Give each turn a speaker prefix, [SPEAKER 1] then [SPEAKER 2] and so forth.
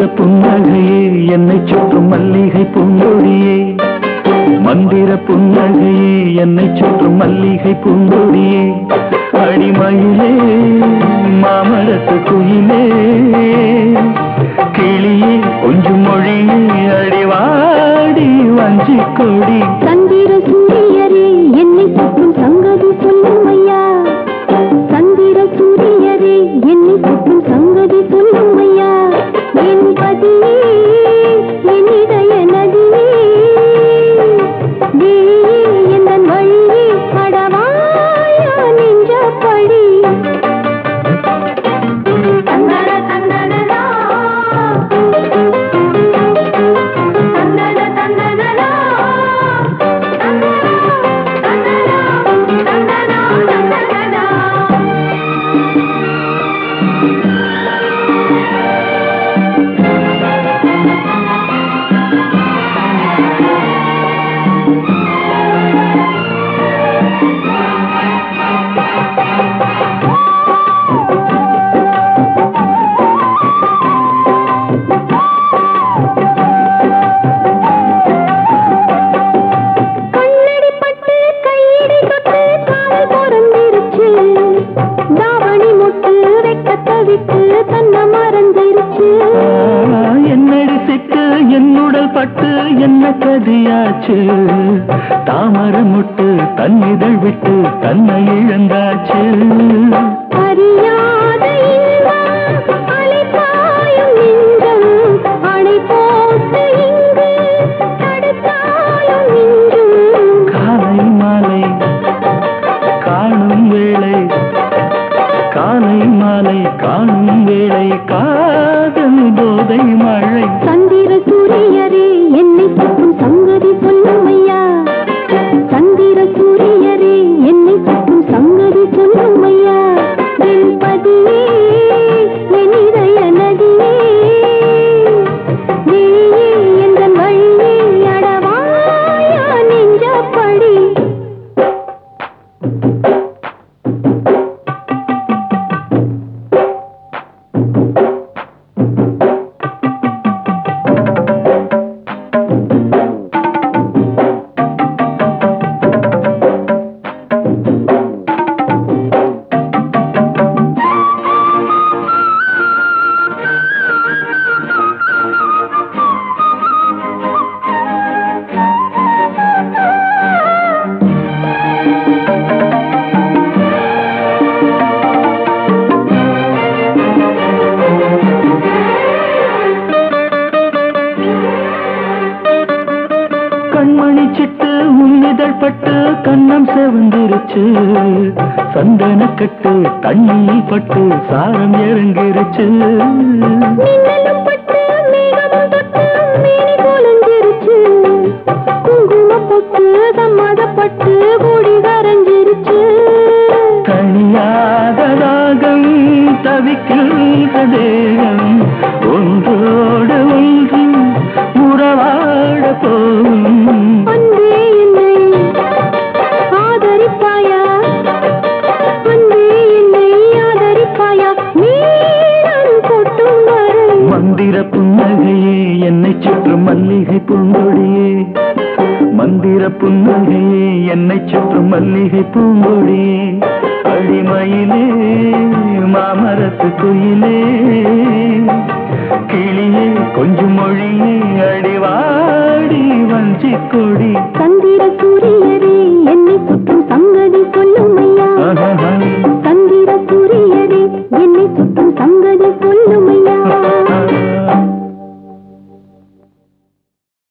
[SPEAKER 1] புன்னகையே என்னை சுற்றும் மல்லிகை பூங்கொடியே மந்திர புன்னகையே என்னை சுற்றும் மல்லிகை பூங்கொடியே அடிமயிலே மாமரத்து குயிலே கிளியே கொஞ்சம் மொழியே அடிவாடி வஞ்சி கொடி
[SPEAKER 2] சந்திர சூரியரே என்னை சுற்றும் சங்கதி சொல்லும் ஐயா சந்திர சூரியரே என்னை சுற்றும் சங்கதி சொல்லும் ஐயா என் பதியே என் இதய நதியே நீயே எந்தன் வழியே அடவாயா நெஞ்சப்படி தந்தன தந்தனதா தந்தன தந்தனதா கண்ணடி பட்டு கையடி தொட்டு காதல் பொறந்திருச்சு தாவணி முட்டு வெக்கத்தை விட்டு தன்னை மறந்திருச்சு
[SPEAKER 1] ஆ, என்னடி சிட்டு என்னுடல் பட்டு என்ன கதியாச்சு தாமரை முட்டு தன்னிதழ் விட்டு தன்னை இழந்தாச்சு
[SPEAKER 2] அறியாத இன்பம் அலைபாயும் நெஞ்சம் அணை போட்டு இங்கு தடுத்தாலும் நெஞ்சும்
[SPEAKER 1] காலை மாலை காணும் வேளை காலை மாலை காணும் வேளை காதல் போதை மழை
[SPEAKER 2] சந்திர சூரியரே என்னை சுற்றும் சங்கதி சொல்லும் ஐயா சந்திர சூரியரே என்னை சுற்றும் சங்கதி சொல்லும் ஐயா என் பதியே என் இதய நதியே நீயே எந்தன் வழியே அடவாயா நெஞ்சப்படி
[SPEAKER 1] கண்மணி சிட்டு உன்னிதழ் பட்டு கண்ணம் செவந்திருச்சு சந்தன கட்டு தண்ணியில் பட்டு சாரம் இறங்கிருச்சு
[SPEAKER 2] மின்னலும் பட்டு மேகமும் தொட்டு மேனி குலைஞ்சிருச்சு குங்குமம் போட்டு சம்மதப்பட்டு கூடி கரைஞ்சிருச்சு
[SPEAKER 1] தனியாத ராகம் தவிக்கின்ற தேகம் ஒன்றோடு ஒன்று உறவாட போகும்
[SPEAKER 2] அன்பே என்னை ஆதரிப்பாயா அன்பே என்னை ஆதரிப்பாயா நீரன் கொட்டும் வரை
[SPEAKER 1] மந்திர புன்னகையே என்னை சுற்றும் மல்லிகை பூங்கொடியே மந்திர புன்னகையே என்னை சுற்றும் மல்லிகை பூங்கொடியே அடிமயிலே மாமரத்து குயிலே கிளியே கொஞ்சம் மொழியே அடிவாடி வஞ்சி கொடி
[SPEAKER 2] சந்திர சூரியரே என்னை சுற்றும் சங்கதி சொல்லும் ஐயா
[SPEAKER 1] ஆஹா
[SPEAKER 2] சந்திர சூரியரே என்னை சுற்றும்